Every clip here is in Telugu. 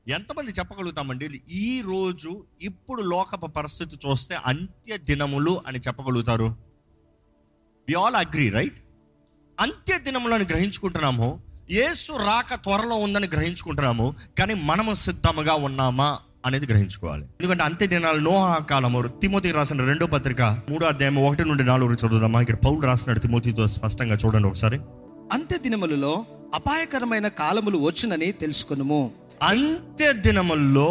ఎంతమంది చెప్పగలుగుతామండి ఈ రోజు ఇప్పుడు లోకపు పరిస్థితి చూస్తే అంత్య దినములు అని చెప్పగలుగుతారు వి ఆల్ అగ్రీ రైట్ అంత్య దినములను గ్రహించుకుంటున్నాము యేసు రాక త్వరలో ఉందని గ్రహించుకుంటున్నాము కానీ మనము సిద్ధముగా ఉన్నామా అనేది గ్రహించుకోవాలి ఎందుకంటే అంత్య దినాలు నోహా కాలము తిమోతి రాసిన రెండో పత్రిక మూడో అధ్యాయం ఒకటి నుండి నాలుగు చదువుదామా ఇక్కడ పౌలు రాసినాడు తిమోతితో స్పష్టంగా చూడండి ఒకసారి అంత్య దినములలో అపాయకరమైన కాలములు వచ్చునని తెలుసుకొనుము అంత్య దినముల్లో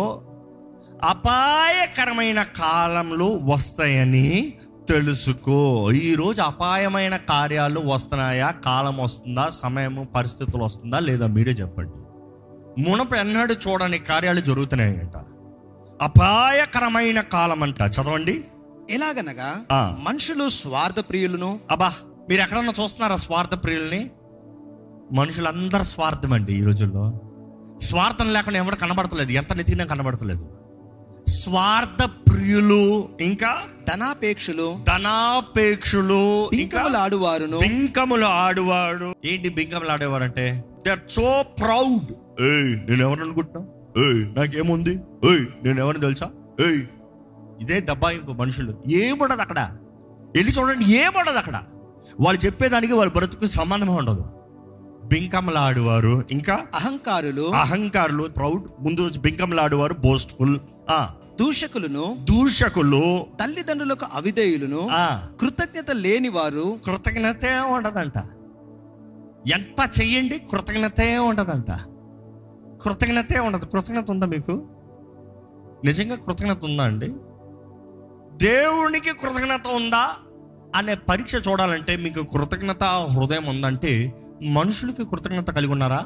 అపాయకరమైన కాలంలో వస్తాయని తెలుసుకో ఈరోజు అపాయమైన కార్యాలు వస్తున్నాయా కాలం వస్తుందా సమయము పరిస్థితులు వస్తుందా లేదా మీరే చెప్పండి మునపు ఎన్నడూ చూడని కార్యాలు జరుగుతున్నాయంట అపాయకరమైన కాలం అంట చదవండి ఎలాగనగా ఆ. మనుషులు స్వార్థ ప్రియులను అబ్బా మీరు ఎక్కడన్నా చూస్తున్నారా స్వార్థ ప్రియుల్ని మనుషులందరూ స్వార్థం అండి ఈ రోజుల్లో స్వార్థం లేకుండా ఎవరు కనబడతలేదు ఎంత నెతికినా కనబడతలేదు స్వార్థ ప్రియులు ఇంకా ధనాపేక్షలు ధనాపేక్షులు ఇంకా పింకములు ఆడువారును బింకములు ఆడువాడు ఏంటి బింకములు ఆడేవారు అంటే దే ఆర్ సో ప్రౌడ్ ఏయ్ నేను ఎవరు అనుకుంటున్నా ఏయ్ నాకేముంది ఏయ్ నేను ఎవరిని తెలుసా ఏయ్ ఇదే దబ్బాయింపు మనుషులు ఏముండదు అక్కడ వెళ్ళి చూడండి ఏముండదు అక్కడ వాళ్ళు చెప్పేదానికి వాళ్ళ బ్రతుకు సంబంధం ఉండదు బింకములు ఆడువారు ఇంకా అహంకారులు అహంకారులు ప్రౌడ్ ముందు బింకములు ఆడువారు బోస్ట్ఫుల్ ఆ దూషకులను దూషకులు తల్లిదండ్రులకు అవిధేయులను ఆ కృతజ్ఞత లేని వారు కృతజ్ఞతే ఉండదంట ఎంత చెయ్యండి కృతజ్ఞతే ఉండదంట కృతజ్ఞతే ఉండదు కృతజ్ఞత ఉందా మీకు నిజంగా కృతజ్ఞత ఉందా అండి దేవునికి కృతజ్ఞత ఉందా అనే పరీక్ష చూడాలంటే మీకు కృతజ్ఞత హృదయం ఉందంటే మనుషులకి కృతజ్ఞత కలిగి ఉన్నారా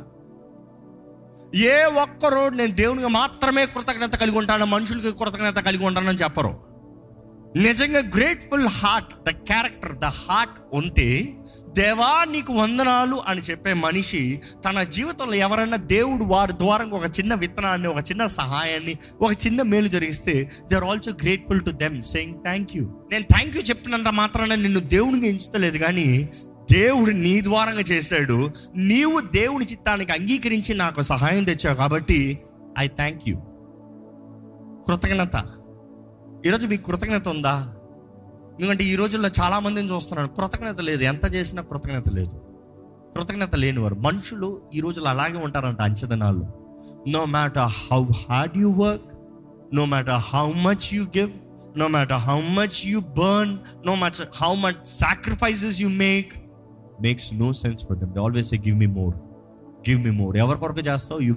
ఏ ఒక్కరు నేను దేవునికి మాత్రమే కృతజ్ఞత కలిగి ఉంటాను మనుషులకి కృతజ్ఞత కలిగి ఉంటానని చెప్పరు నిజంగా grateful heart the character the heart ఉంటే దేవా నీకు వందనాలు అని చెప్పే మనిషి తన జీవితంలో ఎవరైనా దేవుడు వారి ద్వారా ఒక చిన్న విత్తనాన్ని ఒక చిన్న సహాయాన్ని ఒక చిన్న మేలు జరిగిస్తే they are also grateful to them saying thank you నేను థ్యాంక్ యూ చెప్పినంత మాత్రాన నిన్ను దేవునికి ఎంచుతలేదు కానీ దేవుడు నీ ద్వారంగా చేశాడు నీవు దేవుని చిత్తానికి అంగీకరించి నాకు సహాయం తెచ్చావు కాబట్టి ఐ థ్యాంక్ యూ కృతజ్ఞత ఈరోజు మీకు కృతజ్ఞత ఉందా ఎందుకంటే ఈ రోజుల్లో చాలా మందిని చూస్తున్నాను కృతజ్ఞత లేదు ఎంత చేసినా కృతజ్ఞత లేదు కృతజ్ఞత లేనివారు మనుషులు ఈ రోజుల్లో అలాగే ఉంటారంట అంచదనాలు no matter how hard you work no matter how much you give no matter how much you burn no much how much sacrifices you make makes no sense for them they always give me more give me more ఎవరి కొరకు చేస్తావు యూ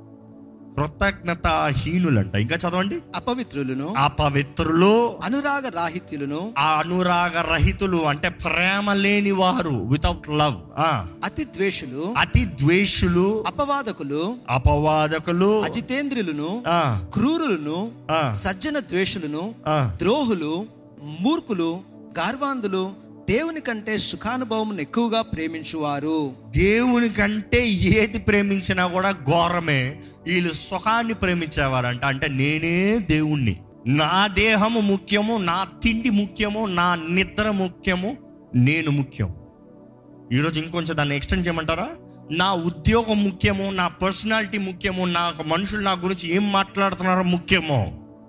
కృతజ్ఞత హీనులంట ఇంకా చదవండి అపవిత్రులను అపవిత్రులు అనురాగ రాహిత్యులను ఆ అనురాగ రహితులు అంటే ప్రేమ లేని వారు వితౌట్ లవ్ అతి ద్వేషులు అతి ద్వేషులు అపవాదకులు అపవాదకులు అజితేంద్రులను ఆ, క్రూరులను ఆ, సజ్జన ద్వేషులను ఆ. ద్రోహులు మూర్ఖులు గార్వాంధులు దేవుని కంటే సుఖానుభవం ఎక్కువగా ప్రేమించువారు దేవుని కంటే ఏది ప్రేమించినా కూడా ఘోరమే వీళ్ళు సుఖాన్ని ప్రేమించేవారంట అంటే నేనే దేవుణ్ణి నా దేహము ముఖ్యము నా తిండి ముఖ్యము నా నిద్ర ముఖ్యము నేను ముఖ్యం ఈరోజు ఇంకొంచెం దాన్ని ఎక్స్టెండ్ చేయమంటారా నా ఉద్యోగం ముఖ్యము నా పర్సనాలిటీ ముఖ్యము నా మనుషులు నా గురించి ఏం మాట్లాడుతున్నారో ముఖ్యమో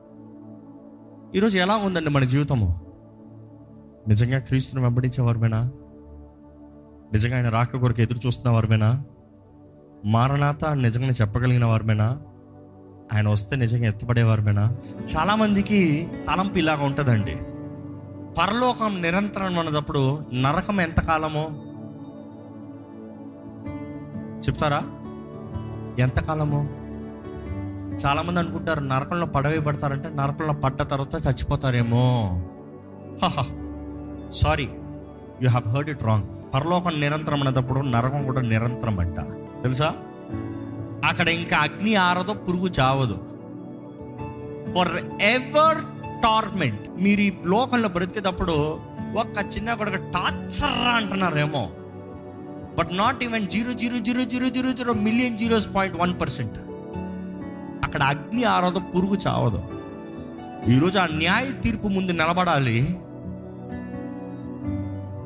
ఈరోజు ఎలా ఉందండి మన జీవితము నిజంగా క్రీస్తుని వెంబడించే వారమేనా నిజంగా ఆయన రాక కొరకు ఎదురు చూస్తున్న వారమేనా మారనాథ అని నిజంగా చెప్పగలిగిన వారమేనా ఆయన వస్తే నిజంగా ఎత్తపడేవారమేనా చాలామందికి తలంపు ఇలాగ ఉంటుందండి పరలోకం నిరంతరం అన్నదప్పుడు నరకం ఎంతకాలమో చెప్తారా ఎంతకాలమో చాలామంది అనుకుంటారు నరకంలో పడవే పడతారంటే నరకంలో పడ్డ తర్వాత చచ్చిపోతారేమో sorry you have heard it wrong పరలోకం నిరంతరం అన్నప్పుడు నరకం కూడా నిరంతరం అంట తెలుసా అక్కడ ఇంకా అగ్ని ఆరదో పురుగు చావదు ఫర్ ఎవర్ టార్మెంట్ మీరు ఈ లోకంలో బ్రతికేటప్పుడు ఒక్క చిన్న కొడుకు టార్చర్ అంటున్నారేమో but not even zero zero zero zero zero zero million zeros point one percent అక్కడ అగ్ని ఆరదో పురుగు చావదు ఈరోజు ఆ న్యాయ తీర్పు ముందు నిలబడాలి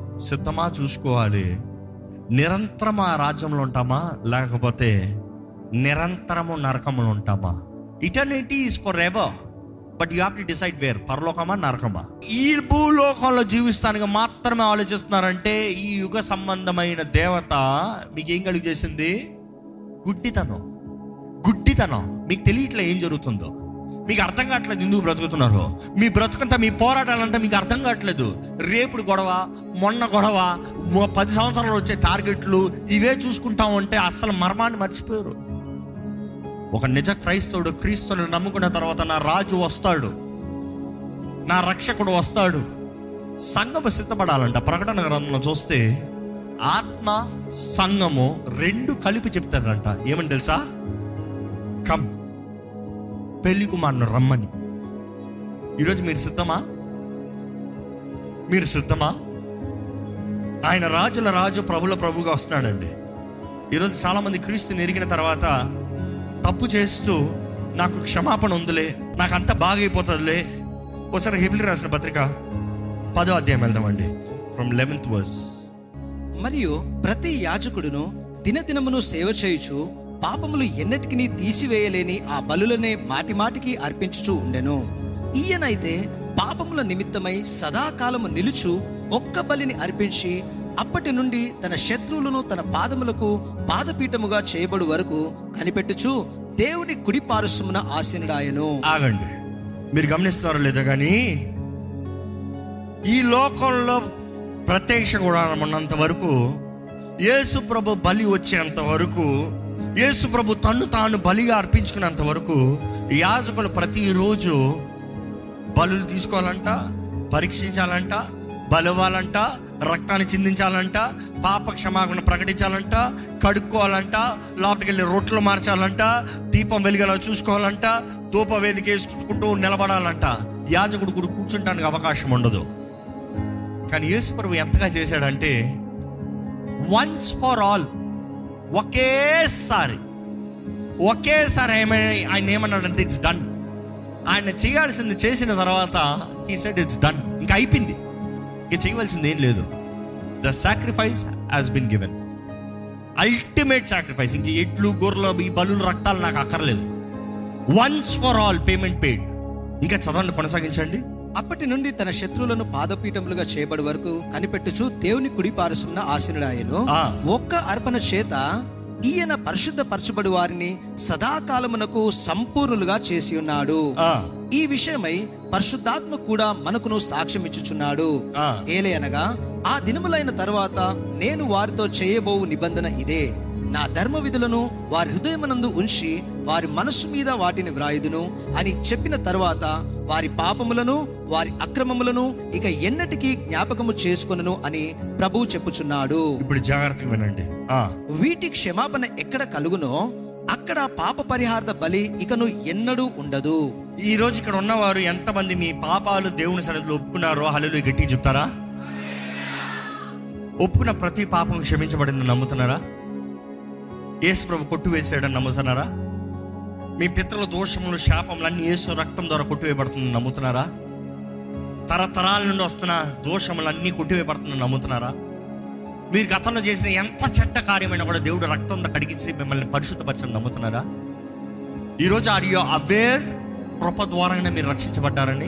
సిద్ధమా చూసుకోవాలి నిరంతరం ఆ రాజ్యంలో ఉంటామా లేకపోతే నిరంతరము నరకములు ఉంటామా eternity is for ever but you have to decide where పరలోకమా నరకమా ఈ భూలోకంలో జీవిస్తానికి మాత్రమే ఆలోచిస్తున్నారంటే ఈ యుగ సంబంధమైన దేవత మీకు ఏం కలిగి చేసింది గుడ్డితనం గుడ్డితనం మీకు తెలియట్లే ఏం జరుగుతుందో మీకు అర్థం కావట్లేదు ఎందుకు బ్రతుకుతున్నారు మీ బ్రతుకంతా మీ పోరాటాలంటే మీకు అర్థం కావట్లేదు రేపుడు గొడవ మొన్న గొడవ మొ- పది సంవత్సరాలు వచ్చే టార్గెట్లు ఇవే చూసుకుంటా ఉంటే అస్సలు మర్మాన్ని మర్చిపోయారు ఒక నిజ క్రైస్తవుడు క్రీస్తుని నమ్ముకున్న తర్వాత నా రాజు వస్తాడు నా రక్షకుడు వస్తాడు సంఘము సిద్ధపడాలంట ప్రకటన గ్రంథంలో చూస్తే ఆత్మ సంఘము రెండు కలిపి చెప్తాడంట ఏమని తెలుసా కమ్ పెళ్లి కుమారుని రమ్మని ఈరోజు మీరు సిద్ధమా మీరు సిద్ధమా ఆయన రాజుల రాజు ప్రభుల ప్రభుగా వస్తున్నాడండి ఈరోజు చాలామంది క్రీస్తుని ఎరిగిన తర్వాత తప్పు చేస్తూ నాకు క్షమాపణ ఉందిలే నాకు అంత బాగైపోతుందిలే ఒకసారి హెబ్లి రాసిన పత్రిక పదో అధ్యాయం వెళ్దామండి ఫ్రమ్ లెవెన్త్ వర్స్ మరియు ప్రతి యాజకుడును దినదినమును సేవ చేయుచు పాపములు ఎన్నటికి తీసివేయలేని ఆ బలులనే మాటి మాటికి అర్పించుచూ ఉండెను ఈయనైతే పాపముల నిమిత్తమై సదాకాలము నిలుచు ఒక్క బలిని అర్పించి అప్పటి నుండి తన శత్రువులను తన పాదములకు పాదపీఠముగా చేయబడు వరకు కనిపెట్టుచు దేవుని కుడి పారుసమున ఆసీనుడాయను ఆగండి మీరు గమనిస్తున్నారో లేదో కానీ ఈ లోకంలో ప్రత్యక్ష గుడారం ఉన్నంత వరకు యేసు ప్రభు బలి వచ్చేంత వరకు యేసు ప్రభు తన్ను తాను బలిగా అర్పించుకునేంత వరకు యాజకులు ప్రతిరోజు బలులు తీసుకోవాలంట పరీక్షించాలంట బలవాలంట రక్తాన్ని చిందించాలంట పాప క్షమాపణ ప్రకటించాలంట కడుక్కోవాలంట లోపలికి వెళ్ళి రొట్టెలు మార్చాలంట దీపం వెలిగేలా చూసుకోవాలంట ధూప వేదిక వేసుకుంటూ నిలబడాలంట యాజకుడు కూడా కూర్చుంటానికి అవకాశం ఉండదు కానీ యేసు ప్రభు ఎంతగా చేశాడంటే వన్స్ ఫర్ ఆల్ ఒకేసారి ఒకేసారి ఏమైనా ఆయన ఏమన్నాడంటే ఇట్స్ డన్ ఆయన చేయాల్సింది చేసిన తర్వాత ఈ సెట్ ఇట్స్ డన్ ఇంకా అయిపోయింది ఇంకా చేయవలసింది ఏం లేదు the sacrifice has been given ultimate sacrifice ఇంక ఎట్లు గొర్రెలు ఈ బలు రక్తాలు నాకు అక్కర్లేదు once for all payment paid ఇంకా చదవండి కొనసాగించండి అప్పటి నుండి తన శత్రువులను పాదపీఠములుగా చేయబడి వరకు కనిపెట్టుచు దేవుని కుడి పారుసమున ఆసీనుడాయను ఆ. ఒక్క అర్పణ చేత ఈయన పరిశుద్ధపరచబడి వారిని సదాకాలమునకు సంపూర్ణులుగా చేసి ఉన్నాడు ఆ, ఈ విషయమై పరిశుద్ధాత్మ కూడా మనకును సాక్ష్యం ఇచ్చుచున్నాడు ఆ. ఏలే అనగా ఆ దినములైన తరువాత నేను వారితో చేయబోవు నిబంధన ఇదే నా ధర్మ విధులను వారి హృదయమునందు ఉంచి వారి మనస్సు మీద వాటిని వ్రాయుదును అని చెప్పిన తరువాత వారి పాపములను వారి అక్రమములను ఇక ఎన్నటికీ జ్ఞాపకము చేసుకొనును అని ప్రభువు చెప్పుచున్నాడు ఇప్పుడు జాగ్రత్తగా వినండి ఆ, వీటి క్షమాపణ ఎక్కడ కలుగునో అక్కడ పాప పరిహార్థ బలి ఇకను ఎన్నడూ ఉండదు ఈ రోజు ఇక్కడ ఉన్నవారు ఎంతమంది మీ పాపాలు దేవుని సన్నిధిలో ఒప్పుకున్నారో హల్లు గట్టిగా చెప్తారా ఒప్పుకున్న ప్రతి పాపం క్షమించబడిందని నమ్ముతున్నారా యేసు ప్రభు కొట్టు వేసాడని నమ్ముతున్నారా మీ పితృల దోషములు శాపములు అన్ని యేసు రక్తం ద్వారా కొట్టివేయబడుతుందని నమ్ముతున్నారా తరతరాల నుండి వస్తున్న దోషములన్నీ కొట్టివేయబడుతుందని నమ్ముతున్నారా మీరు గతంలో చేసిన ఎంత చెడ్డ కార్యమైనా కూడా దేవుడు రక్తంతో కడిగించి మిమ్మల్ని పరిశుద్ధపరచని నమ్ముతున్నారా ఈరోజు ఆర్ యు అవేర్ కృప ద్వారానే మీరు రక్షించబడ్డారని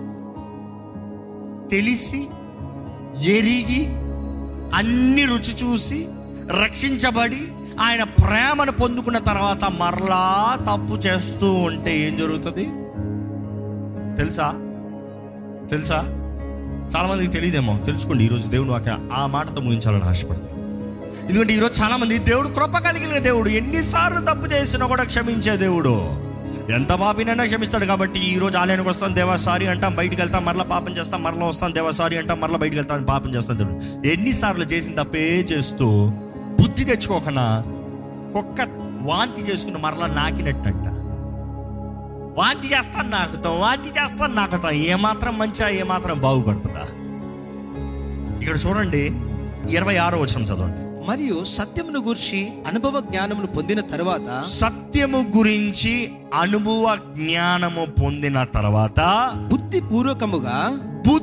తెలిసి ఎరిగి అన్ని రుచి చూసి రక్షించబడి ఆయన ప్రేమను పొందుకున్న తర్వాత మరలా తప్పు చేస్తూ ఉంటే ఏం జరుగుతుంది తెలుసా తెలుసా చాలా మందికి తెలియదేమో తెలుసుకోండి ఈరోజు దేవుడు వాక్య ఆ మాటతో ముగించాలని ఆశపడుతుంది ఎందుకంటే ఈరోజు చాలా మంది దేవుడు కృప కలిగిన దేవుడు ఎన్నిసార్లు తప్పు చేసినా కూడా క్షమించే దేవుడు ఎంత పాపినైనా క్షమిస్తాడు కాబట్టి ఈ రోజు ఆలయానికి వస్తాం దేవా సారీ అంటాం బయటికి వెళ్తాం మరలా పాపం చేస్తాం మరలా వస్తాం దేవా సారీ అంటాం మరలా బయటికి వెళ్తాం పాపం చేస్తాం దేవుడు ఎన్నిసార్లు చేసిన తప్పే చేస్తూ బుద్ధి తెచ్చుకోకనా కుక్క వాంతి చేసుకుని మరలా నాకినట్టంట వాంతి చేస్తాను నాకుతాం వాంతి చేస్తాను నాకుతాం ఏమాత్రం మంచిగా ఏమాత్రం బాగుపడుతుందా ఇక్కడ చూడండి ఇరవై ఆరో వచనం చదవండి మరియు సత్యమును గూర్చి అనుభవ జ్ఞానమును పొందిన తరువాత సత్యము గురించి అనుభవ జ్ఞానము పొందిన తర్వాత బుద్ధి పూర్వకముగా బుద్ధి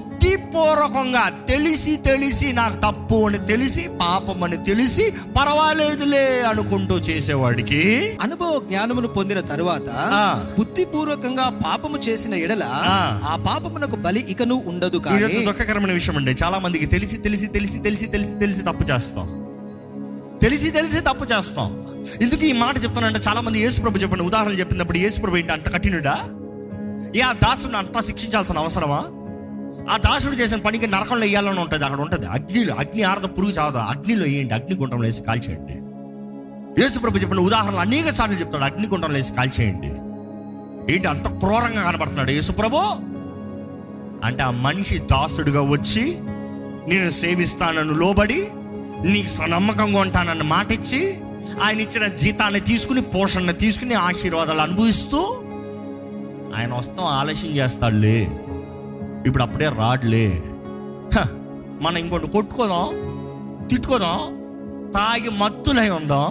బుద్ధిపూర్వకంగా తెలిసి తెలిసి నాకు తప్పు అని తెలిసి పాపం అని తెలిసి పర్వాలేదులే అనుకుంటూ చేసేవాడికి అనుభవ జ్ఞానమును పొందిన తరువాత ఆ. బుద్ధిపూర్వకంగా పాపము చేసిన ఎడల ఆ. ఆ పాపమునకు బలి ఇకను ఉండదు ఈరోజు కానీ దుఃఖకరమైన విషయం అండి చాలా మందికి తెలిసి తెలిసి తెలిసి తెలిసి తెలిసి తెలిసి తప్పు చేస్తాం తెలిసి తెలిసి తప్పు చేస్తాం ఎందుకు ఈ మాట చెప్తానంటే చాలా మంది యేసుప్రభు చెప్పిన ఉదాహరణ చెప్పినప్పుడు యేసుప్రభు ఏంటి అంత కఠినుడా ఏ ఆ దాసుని అంతా శిక్షించాల్సిన అవసరమా ఆ దాసుడు చేసిన పనికి నరకంలో వేయాలని ఉంటుంది అక్కడ ఉంటుంది అగ్నిలో అగ్ని ఆరద పురుగు చావదా అగ్నిలో వేయండి అగ్నిగుండంలో వేసి కాల్చేయండి యేసుప్రభు చెప్పిన ఉదాహరణలు అనేక సార్లు చెప్తాడు అగ్నిగుండంలో వేసి కాల్చేయండి ఏంటి అంత క్రూరంగా కనబడుతున్నాడు యేసుప్రభు అంటే ఆ మనిషి దాసుడుగా వచ్చి నేను సేవిస్తానని లోబడి నీకు నమ్మకంగా ఉంటానన్న మాట ఇచ్చి ఆయన ఇచ్చిన జీతాన్ని తీసుకుని పోషణ తీసుకుని ఆశీర్వాదాలు అనుభవిస్తూ ఆయన వస్తాం ఆలస్యం చేస్తాడులే ఇప్పుడు అప్పుడే రాడులే హ, మనం ఇంకోటి కొట్టుకోదాం తిట్టుకోదాం తాగి మత్తులై ఉందాం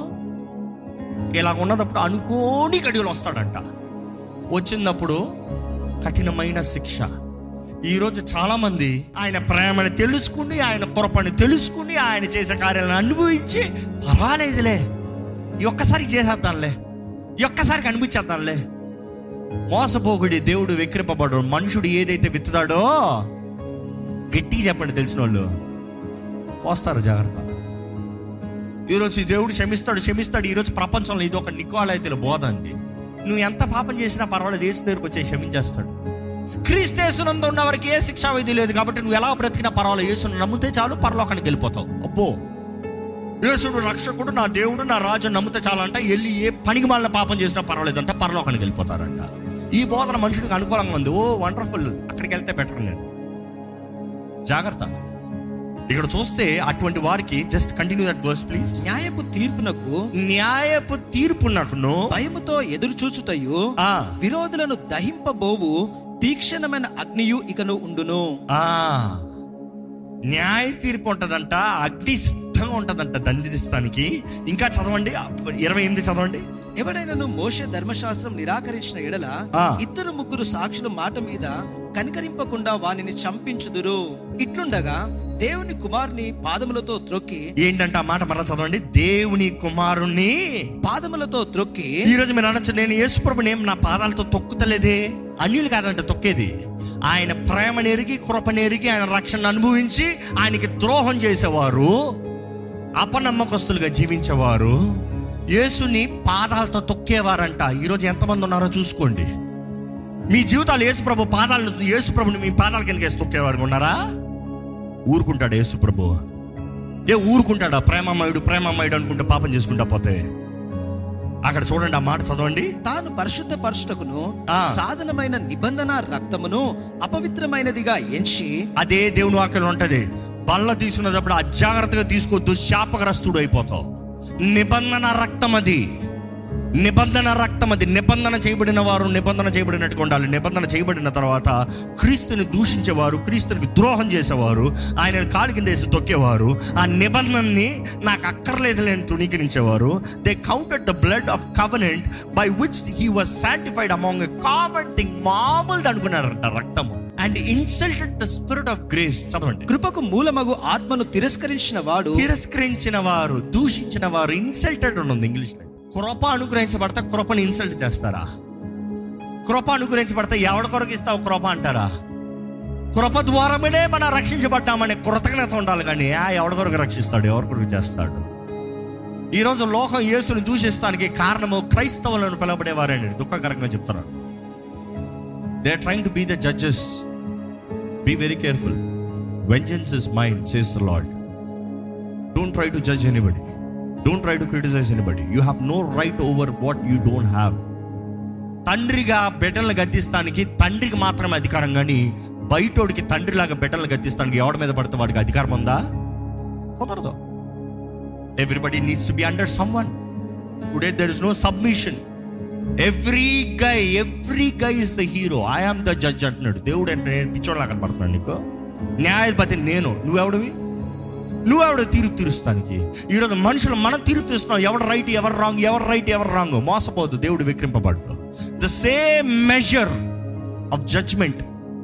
ఇలా ఉన్నదప్పుడు అనుకోని గడియలు వస్తాడంట వచ్చినప్పుడు కఠినమైన శిక్ష ఈరోజు చాలా మంది ఆయన ప్రేమని తెలుసుకుని ఆయన కృపని తెలుసుకుని ఆయన చేసే కార్యాలను అనుభవించి పర్వాలేదులే ఈ ఒక్కసారి చేసేద్దాంలే ఈ ఒక్కసారికి అనిపించేద్దాంలే మోసపోకుడి దేవుడు విక్రింపబడు మనుషుడు ఏదైతే విత్తుతాడో గట్టిగా చెప్పండి తెలిసిన వాళ్ళు పోస్తారు జాగ్రత్త ఈరోజు ఈ దేవుడు క్షమిస్తాడు క్షమిస్తాడు ఈరోజు ప్రపంచంలో ఇది ఒక నికోలైతే బోధ అంది నువ్వు ఎంత పాపం చేసినా పర్వాలేదు ఏసు దగ్గరకు వచ్చి క్షమించేస్తాడు క్రీస్తేసునందు ఉన్న వారికి ఏ శిక్షా విధి లేదు కాబట్టి నువ్వు ఎలా బ్రతికినా పర్వాలేదు యేసును నమ్మితే చాలు పరలోకానికి వెళ్ళిపోతావు అబ్బో యేసుడు రక్షకుడు నా దేవుడు నా రాజు నమ్మితే చాలంట వెళ్ళి ఏ పనికి మాలిన పాపం చేసినా పర్వాలేదంట పరలోకానికి వెళ్ళిపోతారంట ఈ బోధన మనుషుడికి అనుకూలంగా ఉంది ఓ వండర్ఫుల్ అక్కడికి వెళ్తే బెటర్ నేను జాగ్రత్త ఇక్కడ చూస్తే అటువంటి వారికి just continue that verse please న్యాయపు తీర్పునకు న్యాయపు తీర్పునకును భయముతో ఎదురు చూచుటయు ఆ, విరోధులను దహింపబోవు తీక్షణమైన అగ్నియు ఇకను ఉండును ఆ, న్యాయ తీర్పు ఉంటదంట అగ్ని సిద్ధంగా ఉంటదంట దండిస్తానికి ఇంకా చదవండి ఇరవై ఎనిమిది చదవండి ఎవడైనను మోషే ధర్మశాస్త్రం నిరాకరించిన ఎడల ఆ. ఇద్దరు ముగ్గురు సాక్షుల మాట మీద కనికరింపకుండా వానిని చంపించుదురు ఇట్లుండగా దేవుని కుమారుని పాదములతో త్రొక్కి ఏంటంటే ఆ మాట మరలా చదవండి దేవుని కుమారుణ్ణి పాదములతో త్రొక్కి ఈ రోజు మీరు అనొచ్చు నేను యేసుప్రభుని ఏం నా పాదాలతో తొక్కుతలేదే అన్యులు కాదంట తొక్కేది ఆయన ప్రేమను ఎరిగి కృపను ఎరిగి ఆయన రక్షణ అనుభవించి ఆయనకి ద్రోహం చేసేవారు అపనమ్మకస్తులుగా జీవించేవారు యేసుని పాదాలతో తొక్కేవారంట ఈరోజు ఎంతమంది ఉన్నారో చూసుకోండి మీ జీవితాలు యేసుప్రభు పాదాలను యేసుప్రభుని మీ పాదాల కిందకి వేసి తొక్కేవారు ఉన్నారా ఊరుకుంటాడు యేసుప్రభు ఏ ఊరుకుంటాడా ప్రేమమయుడు ప్రేమమయుడు అనుకుంటే పాపం చేసుకుంటా పోతే అక్కడ చూడండి ఆ మాట చదవండి తాను పరిశుద్ధ పరుషుటకును ఆ. సాధనమైన నిబంధన రక్తమును అపవిత్రమైనదిగా ఎంచి అదే దేవుని వాక్యం ఉంటది బల్ల తీసుకున్నప్పుడు అజాగ్రత్తగా తీసుకోవద్దు శాపగ్రస్తుడు అయిపోతావు నిబంధన రక్తం అది నిబంధన రక్తం అది నిబంధన చేయబడిన వారు నిబంధన చేయబడినట్టుగా ఉండాలి నిబంధన చేయబడిన తర్వాత క్రీస్తుని దూషించేవారు క్రీస్తునికి ద్రోహం చేసేవారు ఆయన కాలు కింద వేసి తొక్కేవారు ఆ నిబంధనని నాకు అక్కర్లేదు లేని తృణీకరించేవారు they counted the blood of covenant by which he was sanctified among common thing మామూలుది అనుకున్నారంట రక్తము and insulted the spirit of grace చదవండి కృపకు మూలమగు ఆత్మను తిరస్కరించిన వాడు తిరస్కరించిన వారు దూషించిన వారు ఇన్సల్టెడ్ అని ఉంది ఇంగ్లీష్ లో కృప అనుగ్రహించబడతా కృపని ఇన్సల్ట్ చేస్తారా కృప అనుగ్రహించబడతా ఎవరి కొరకు ఇస్తావు కృప అంటారా కృప ద్వారమనే మనం రక్షించబడ్డామనే కృతజ్ఞత ఉండాలి కానీ ఆ ఎవరి కొరకు రక్షిస్తాడు ఎవరి కొరకు చేస్తాడు ఈరోజు లోకం యేసుని దూషిస్తానికి కారణము క్రైస్తవులను పిలవబడేవారని దుఃఖకరంగా చెప్తున్నారు they trying to be the judges be very careful vengeance is mine says the Lord don't try to judge anybody don't try to criticise anybody you have no right over what you don't have తండ్రిగా బిడ్డలను గద్దిస్తానికి తండ్రికి మాత్రమే అధికారం కానీ బయటోడికి తండ్రిలాగా బిడ్డలను గద్దిస్తానికి ఎవడి మీద పడితే వాడికి అధికారం ఉందా కుదరదు everybody needs to be under someone today there is no submission every guy every guy is the hero I am the judge అంటున్నాడు దేవుడు అంటే నేను పిచ్చోడ్లా కనపడుతున్నాను నీకు న్యాయాధిపతి నేను నువ్వెవడివి నువ్వెవడు తీర్పు తీరుస్తానికి ఈరోజు మనుషులు మనం తీర్పు తీస్తున్నాం ఎవరు రైట్ ఎవరు రాంగ్ ఎవరు రైట్ ఎవరు రాంగ్ మోసపోద్దు దేవుడు విక్రింపబడు the same measure of judgement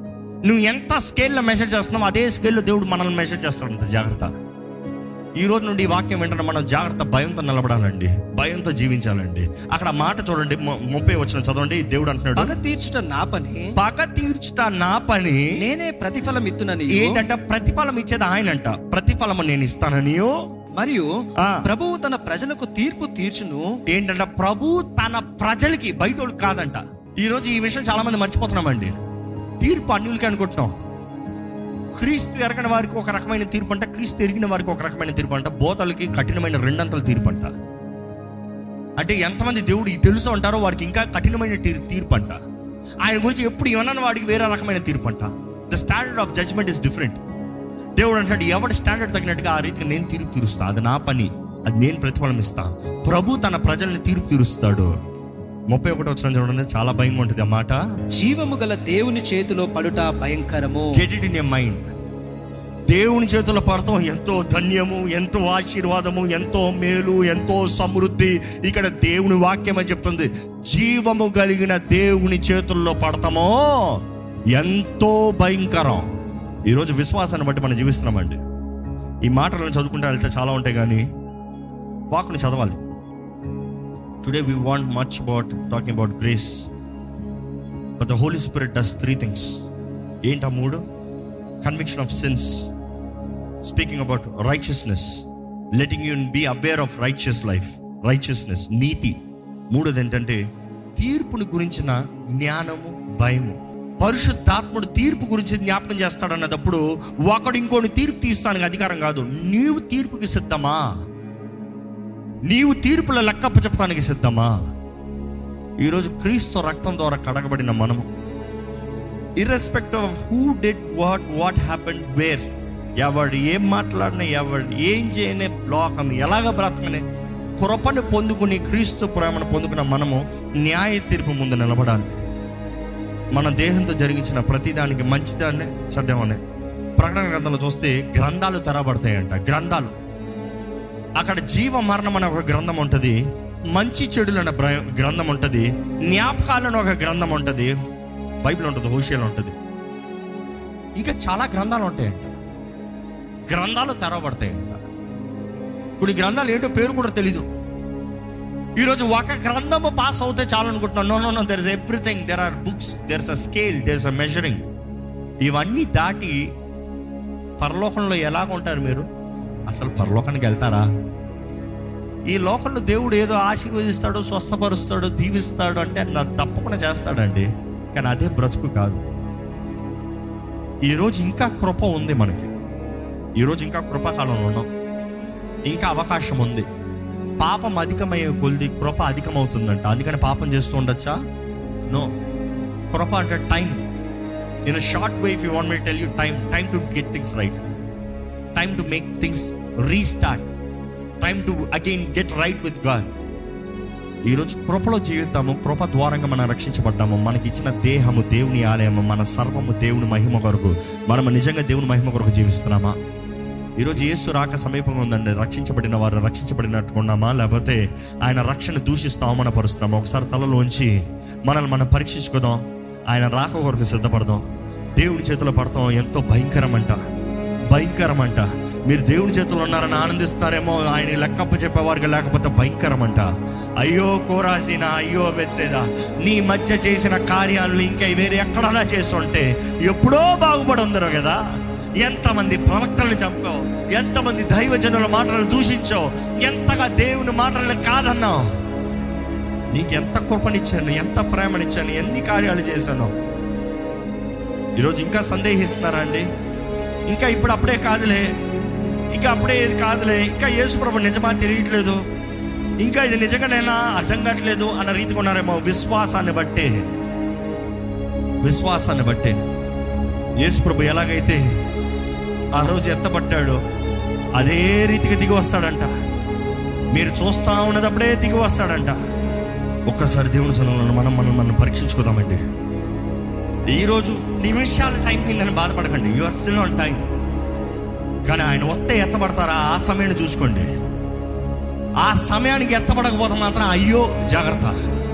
నువ్వు ఎంత స్కేల్లో మెసేజ్ చేస్తున్నావు అదే స్కేల్లో దేవుడు మనల్ని మెసేజ్ చేస్తాడంట జాగ్రత్త ఈ రోజు నుండి ఈ వాక్యం వెంటనే మనం జాగ్రత్త భయంతో నిలబడాలండి భయంతో జీవించాలండి అక్కడ ఆ మాట చూడండి ము- ముప్పై వచ్చిన చదవండి దేవుడు అంటున్నాడు పగ తీర్చుట నా పని పగ తీర్చుట నా పని నేనే ప్రతిఫలం ఇత్తునని ఏంటంటే ప్రతిఫలం ఇచ్చేది ఆయనంట ప్రతిఫలం నేను ఇస్తాననియో మరియు ఆ. ప్రభువు తన ప్రజలకు తీర్పు తీర్చును ఏంటంటే ప్రభు తన ప్రజలకి బయట వాళ్ళకి కాదంట ఈ రోజు ఈ విషయం చాలా మంది మర్చిపోతున్నామండి తీర్పు అన్యులకి అనుకుంటున్నాం క్రీస్తు ఎరగని వారికి ఒక రకమైన తీర్పు అంట క్రీస్తు ఎరిగిన వారికి ఒక రకమైన తీర్పు అంట బోతలకి కఠినమైన రెండంతల తీర్పు అంట అంటే ఎంతమంది దేవుడు ఇది తెలుసు అంటారో వారికి ఇంకా కఠినమైన తీ- తీర్పు అంట ఆయన గురించి ఎప్పుడు ఏమన్నా వాడికి వేరే రకమైన తీర్పు అంట the standard of judgement is different దేవుడు అంటాడు ఎవరి స్టాండర్డ్ తగినట్టుగా ఆ రీతికి నేను తీర్పు తీరుస్తా అది నా పని అది నేను ప్రతిఫలం ఇస్తా ప్రభు తన ప్రజల్ని తీర్పు తీరుస్తాడు ముప్పై ఒకటి వచ్చిన చూడండి చాలా భయంగా ఉంటుంది ఆ మాట జీవము గల దేవుని చేతిలో పడుట భయంకరము get it in a mind దేవుని చేతుల పడతాం ఎంతో ధన్యము ఎంతో ఆశీర్వాదము ఎంతో మేలు ఎంతో సమృద్ధి ఇక్కడ దేవుని వాక్యం అని చెప్తుంది జీవము కలిగిన దేవుని చేతుల్లో పడతామో ఎంతో భయంకరం ఈరోజు విశ్వాసాన్ని బట్టి మనం జీవిస్తున్నామండి ఈ మాటలను చదువుకుంటే వెళ్తే చాలా ఉంటాయి కానీ వాకుని చదవాలి today we want much about talking about grace but the Holy Spirit does three things ఏంటి ఆ మూడు conviction of sins speaking about righteousness letting you be aware of righteous life righteousness నీతి మూడోది ఏంటంటే తీర్పుని గురించిన జ్ఞానము భయము పరిశుద్ధాత్ముడు తీర్పు గురించి జ్ఞాపకం చేస్తాడన్నప్పుడు ఒకడు ఇంకోటి తీర్పు తీస్తానికి అధికారం కాదు నీవు తీర్పుకి సిద్ధమా నీవు తీర్పుల లెక్కప్ప చెప్తానికి సిద్ధమా ఈరోజు క్రీస్తు రక్తం ద్వారా కడగబడిన మనము irrespective of who did what what happen where ఎవడు ఏం మాట్లాడినా ఎవడు ఏం చేయనే లోకం ఎలాగ బ్రతకనే కృపను పొందుకుని క్రీస్తు ప్రేమను పొందుకున్న మనము న్యాయ తీర్పు ముందు నిలబడాలి మన దేహంతో జరిగించిన ప్రతిదానికి మంచిదాన్ని చెడ్డమనే ప్రకటన గ్రంథంలో చూస్తే గ్రంథాలు తెరబడతాయంట గ్రంథాలు అక్కడ జీవ మరణం అనే ఒక గ్రంథం ఉంటుంది మంచి చెడులు అనే బ్ర- గ్రంథం ఉంటుంది జ్ఞాపకాలు అనే ఒక గ్రంథం ఉంటుంది బైబిల్ ఉంటుంది హోషియాలో ఉంటుంది ఇంకా చాలా గ్రంథాలు ఉంటాయంట గ్రంథాలు తెరవబడతాయంట ఇప్పుడు ఈ గ్రంథాలు ఏంటో పేరు కూడా తెలీదు ఈరోజు ఒక గ్రంథము పాస్ అవుతే చాలు అనుకుంటున్నాను no no no there is everything there are books there is a scale there is a measuring ఇవన్నీ దాటి పరలోకంలో ఎలాగ ఉంటారు మీరు అసలు పరలోకానికి వెళ్తారా ఈ లోకంలో దేవుడు ఏదో ఆశీర్వదిస్తాడు స్వస్థపరుస్తాడు దీవిస్తాడు అంటే నా తప్పకుండా చేస్తాడండి కానీ అదే బ్రతుకు కాదు ఈరోజు ఇంకా కృప ఉంది మనకి ఈరోజు ఇంకా కృపాకాలంలో ఉన్నాం ఇంకా అవకాశం ఉంది పాపం అధికమయ్యే కొలిది కృప అధికమవుతుందంట అందుకని పాపం చేస్తూ ఉండొచ్చా నో కృప అంటే time in short way if you want me tell you time time to get things right time to make things restart time to again get right with God ఈరోజు కృపలో జీవితాము కృప ద్వారంగా మనం రక్షించబడ్డాము మనకి ఇచ్చిన దేహము దేవుని ఆలయము మన సర్వము దేవుని మహిమ కొరకు మనము నిజంగా దేవుని మహిమ కొరకు జీవిస్తున్నామా ఈరోజు యేసు రాక సమీపంగా ఉందండి రక్షించబడిన వారు రక్షించబడినట్టు ఉన్నామా లేకపోతే ఆయన రక్షణ దూషిస్తూ అవమానపరుస్తున్నామా ఒకసారి తలలోంచి మనల్ని మనం పరీక్షించుకుందాం ఆయన రాక కొరకు సిద్ధపడదాం దేవుడి చేతిలో పడతాం ఎంతో భయంకరమంట భయంకరమంట మీరు దేవుని చేతుల్లో ఉన్నారని ఆనందిస్తారేమో ఆయన లెక్కప్ప చెప్పేవారికి లేకపోతే భయంకరమంట అయ్యో కోరాసిన అయ్యో బెచ్చేదా నీ మధ్య చేసిన కార్యాలు ఇంకా వేరే ఎక్కడన్నా చేస్తుంటే ఎప్పుడో బాగుపడి ఉందరు కదా ఎంతమంది ప్రవక్తలను చంపావు ఎంతమంది దైవజనుల మాటలను దూషించావు ఎంతగా దేవుని మాటలను కాదన్నావు నీకు ఎంత కృపనిచ్చాను ఎంత ప్రేమనిచ్చాను ఎన్ని కార్యాలు చేశాను ఈరోజు ఇంకా సందేహిస్తున్నారా అండి ఇంకా ఇప్పుడు అప్పుడే కాదులే ఇంకా అప్పుడే ఏది కాదులే ఇంకా యేసుప్రభు నిజమా తెలియట్లేదు ఇంకా ఇది నిజంగానేనా అర్థం కావట్లేదు అన్న రీతిగా ఉన్నారేమో విశ్వాసాన్ని బట్టే విశ్వాసాన్ని బట్టే యేసుప్రభు ఎలాగైతే ఆ రోజు ఎత్తబట్టాడో అదే రీతిగా దిగి వస్తాడంట మీరు చూస్తా ఉన్నదప్పుడే దిగి వస్తాడంట ఒక్కసారి దేవుని సన్నిధిలో మనం మనం మనం పరీక్షించుకుందామండి ఈరోజు నిమిషాల టైం అయిందని బాధపడకండి you are still on time కానీ ఆయన వస్తే ఎత్తబడతారా ఆ సమయాన్ని చూసుకోండి ఆ సమయానికి ఎత్తబడకపోతే మాత్రం అయ్యో జాగ్రత్త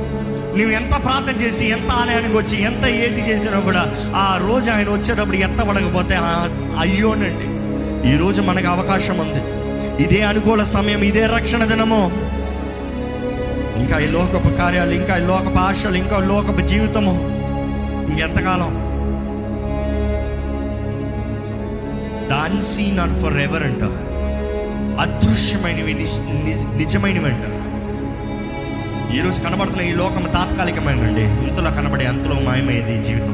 నువ్వు ఎంత ప్రార్థన చేసి ఎంత ఆలయానికి వచ్చి ఎంత ఏది చేసినా కూడా ఆ రోజు ఆయన వచ్చేటప్పుడు ఎత్తబడకపోతే ఆ- అయ్యోనండి ఈ రోజు మనకు అవకాశం ఉంది ఇదే అనుకూల సమయం ఇదే రక్షణ దినము ఇంకా ఈ లోకపు కార్యాలు ఇంకా ఈ లోకపు ఆశలు ఇంకా లోకపు జీవితము ఇంకెంతకాలం than seen are for ever అంట అదృశ్యమైనవి నిజ్- ని- నిజమైనవి అంట ఈరోజు కనబడుతున్న ఈ లోకం తాత్కాలికమైనండి ఇంతలో కనబడే అంతలో మాయమయ్యేది ఈ జీవితం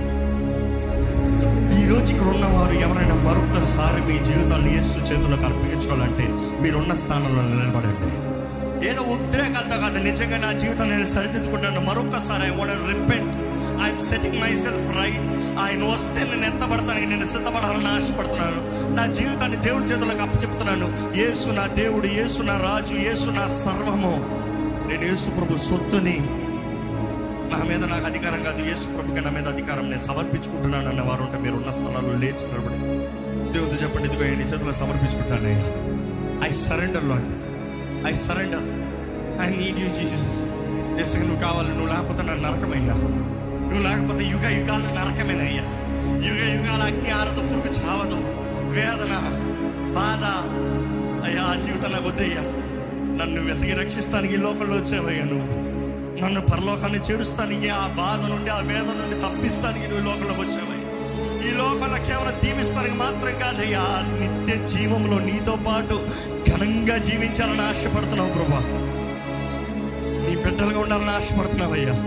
ఈ రోజు ఇక్కడ ఉన్నవారు ఎవరైనా మరొకసారి మీ జీవితాన్ని యేసు చేతులకు అర్పించుకోవాలంటే మీరున్న స్థానంలో నిలబడండి ఏదో ఉద్రేకాలతో కాదు నిజంగా నా జీవితం నేను సరిదిద్దుకుంటాను మరొకసారి I want repent I'm setting myself right ఆయన వస్తే నేను ఎత్తబడతానికి నేను సిద్ధపడాలని ఆశపడుతున్నాను నా జీవితాన్ని దేవుడి చేతులకు అప్పచెప్తున్నాను యేసు నా దేవుడు యేసు నా రాజు యేసు నా సర్వము నేను యేసు ప్రభు సొత్తుని నా మీద నాకు అధికారం కాదు యేసు ప్రభుకి నా మీద అధికారం నేను సమర్పించుకుంటున్నాను అన్న వారు ఉంటే మీరు ఉన్న స్థలాల్లో లేచి నిలబడి దేవుడు చెప్పండి ఇదిగో నీ చేతిలో సమర్పించుకుంటానయ్యా I surrender Lord I surrender I need you Jesus yes నువ్వు కావాలి నువ్వు లేకపోతే నన్ను నరకమయ్యా నువ్వు లేకపోతే యుగ యుగాలు నరకమేనయ్యా యుగ యుగాల అగ్ని ఆరదు పురుగు చావదు వేదన బాధ అయ్యా ఆ జీవితం నాకు వద్దయ్యా నన్ను వెతికి రక్షిస్తానికి ఈ లోకంలో వచ్చావయ్యా నువ్వు నన్ను పరలోకాన్ని చేరుస్తానికి ఆ బాధ నుండి ఆ వేదన నుండి తప్పిస్తానికి నువ్వు ఈ లోకంలోకి వచ్చావయ్యా ఈ లోకంలో కేవలం దీవిస్తానికి మాత్రం కాదయ్యా నిత్య జీవంలో నీతో పాటు ఘనంగా జీవించాలని ఆశపడుతున్నావు ప్రభా నీ బిడ్డలుగా ఉండాలని ఆశపడుతున్నావయ్యా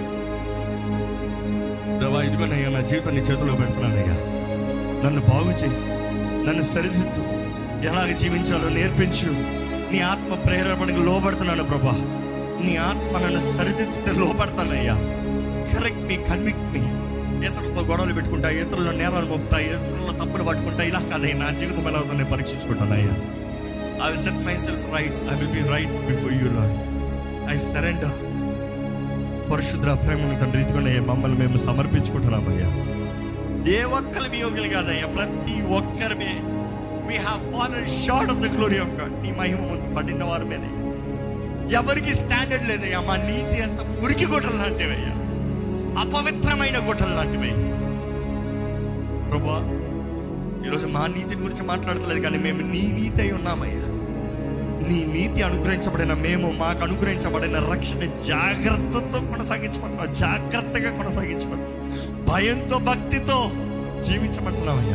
దేవా ఇదిగోనయ్యా నా జీవితం నీ చేతిలో పెడుతున్నానయ్యా నన్ను బాగు చేయి నన్ను సరిదిద్దు ఎలాగ జీవించాలో నేర్పించు నీ ఆత్మ ప్రేరణకు లోబడుతున్నాను ప్రభా నీ ఆత్మ నన్ను సరిదిద్దితే లోపడతానయ్యా కరెక్ట్ మీ కన్విక్ట్ మీ ఇతరులతో గొడవలు పెట్టుకుంటా ఇతరుల నేరాలు మోపుతా ఇతరుల తప్పులు పట్టుకుంటా ఇలా కాదయ్యా నా జీవితం ఎలా అవుతుందో నేను పరీక్షించుకుంటానయ్యా I will set myself right I will be right before you Lord I surrender పరిశుద్ర ప్రేమను తండ్రి ఇదిగోనే మమ్మల్ని మేము సమర్పించుకుంటున్నామయ్యా ఏ ఒక్కరి యోగులు కాదయ్యా ప్రతి ఒక్కరిమే we have fallen short of the glory of God నీ మహిమ ముందు పడిన వారి మీదే ఎవరికి స్టాండర్డ్ లేదయ్యా మా నీతి అంత మురికి గుట్టలు లాంటివయ్యా అపవిత్రమైన గుట్టలు లాంటివి ప్రభా ఈరోజు మా నీతి గురించి మాట్లాడతలేదు కానీ మేము నీ నీతి అయి ఉన్నామయ్యా నీ నీతి అనుగ్రహించబడిన మేము మాకు అనుగ్రహించబడిన రక్షణ జాగ్రత్తతో కొనసాగించమంటున్నాం జాగ్రత్తగా కొనసాగించమంటున్నాం భయంతో భక్తితో జీవించమంటున్నామయ్యా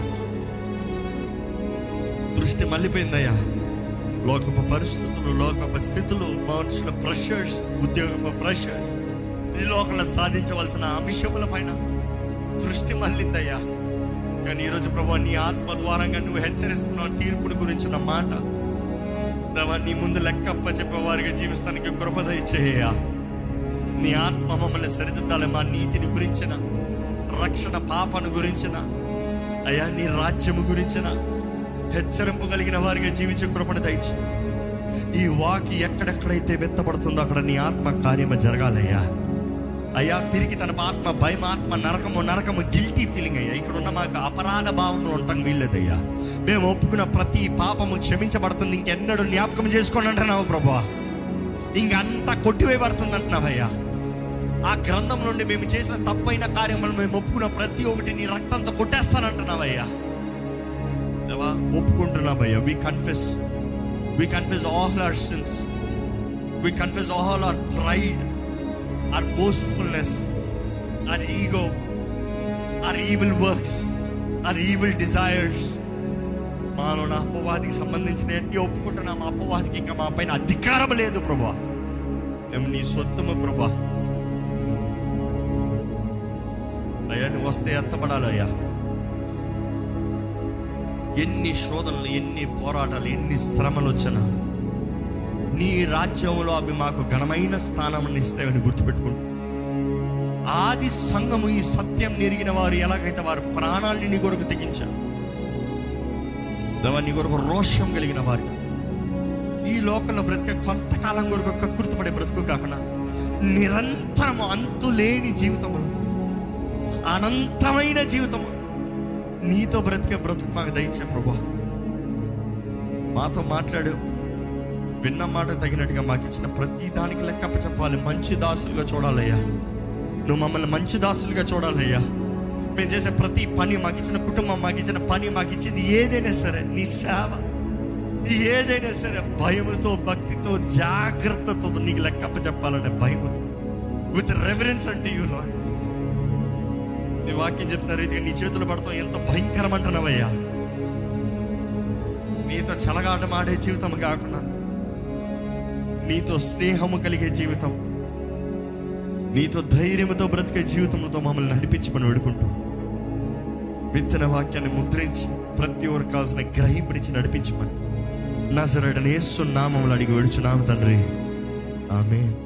దృష్టి మళ్ళీపోయిందయ్యా లోకపు పరిస్థితులు లోకపు స్థితులు మనుషుల ప్రెషర్స్ ఉద్యోగపు ప్రెషర్స్ ఈ లోకంలో సాధించవలసిన అంశముల పైన దృష్టి మళ్ళిందయ్యా కానీ ఈరోజు ప్రభు నీ ఆత్మ ద్వారంగా నువ్వు హెచ్చరిస్తున్నావు తీర్పుడు గురించిన మాట దేవా నీ ముందు లెక్కప్ప చెప్పేవారిగా జీవిస్తానికి కృపద ఇచ్చేయ్యా నీ ఆత్మ మమ్మల్ని సరిదిద్దాలి మా నీతిని గురించిన రక్షణ పాపను గురించిన అయ్యా నీ రాజ్యము గురించిన హెచ్చరింపు కలిగిన వారిగా జీవించే కృపణ దయచి ఈ వాకి ఎక్కడెక్కడైతే వెత్తబడుతుందో అక్కడ నీ ఆత్మ కార్యము జరగాలయ్యా అయ్యా తిరిగి తన ఆత్మ భయం ఆత్మ నరకము నరకము గిల్టీ ఫీలింగ్ అయ్యా ఇక్కడ ఉన్న మాకు అపరాధ భావంలో ఉండటం వీల్లేదయ్యా మేము ఒప్పుకున్న ప్రతి పాపము క్షమించబడుతుంది ఇంకెన్నడూ జ్ఞాపకం చేసుకోండి అంటున్నావు ప్రభా ఇంకంతా కొట్టివేయబడుతుంది అంటున్నావయ్యా ఆ గ్రంథం నుండి మేము చేసిన తప్పైన కార్యములు మేము ఒప్పుకున్న ప్రతి ఒక్కటి నీ రక్తంతో కొట్టేస్తానంటున్నావయ్యా దేవా ఒప్పుకుంటున్నామయ్యా we confess we confess all our sins we confess all our pride our boastfulness, our ego, our evil works, our evil desires. మాలో నా అపవాదికి సంబంధించిన ఎన్ని ఒప్పుకుంటున్నాం ఆ అపవాదికి ఇంకా మా పైన అధికారం లేదు ప్రభా మేము నీ సొత్తము ప్రభా అయ్యా నువ్వు వస్తే ఎత్తపడాలి అయ్యా ఎన్ని శోధనలు ఎన్ని పోరాటాలు ఎన్ని శ్రమలు వచ్చినా నీ రాజ్యంలో అవి మాకు ఘనమైన స్థానం ఇస్తాయని గుర్తుపెట్టుకుంటూ ఆది సంఘము ఈ సత్యం నెరిగిన వారు ఎలాగైతే వారు ప్రాణాలని నీ కొరకు తెగించారు దేవా, నీ కొరకు రోషం కలిగిన వారు ఈ లోకంలో బ్రతికే కొంతకాలం కొరకు కక్కుర్తిపడే బ్రతుకు కాకుండా నిరంతరము అంతులేని జీవితములు అనంతమైన జీవితము నీతో బ్రతికే బ్రతుకు మాకు దయచే ప్రభా మాతో మాట్లాడు విన్న మాట తగినట్టుగా మాకు ఇచ్చిన ప్రతి దానికి లెక్కప్ప చెప్పాలి మంచి దాసులుగా చూడాలయ్యా నువ్వు మమ్మల్ని మంచి దాసులుగా చూడాలయ్యా మేము చేసే ప్రతి పని మాకు ఇచ్చిన కుటుంబం మాకు ఇచ్చిన పని మాకు ఇచ్చింది ఏదైనా సరే నీ సేవ ఏదైనా సరే భయముతో భక్తితో జాగ్రత్తతో నీకు లెక్కప్ప చెప్పాలంటే భయముతో విత్ రెఫరెన్స్ అంటే యూ రా నీ వాక్యం చెప్తున్న రీతిగా నీ చేతులు పడతాం ఎంత భయంకరం అంటున్నావయ్యా నీతో చలగాటం ఆడే జీవితం కాకుండా నీతో స్నేహము కలిగే జీవితం నీతో ధైర్యముతో బ్రతికే జీవితంతో మమ్మల్ని నడిపించమని వేడుకుంటూ విత్తన వాక్యాన్ని ముద్రించి ప్రతి ఒక్కరు కావాల్సిన గ్రహింపునిచ్చి నడిపించమని నజరడని యేసు నామములు అడిగి వేడుచున్నాము తండ్రి ఆమె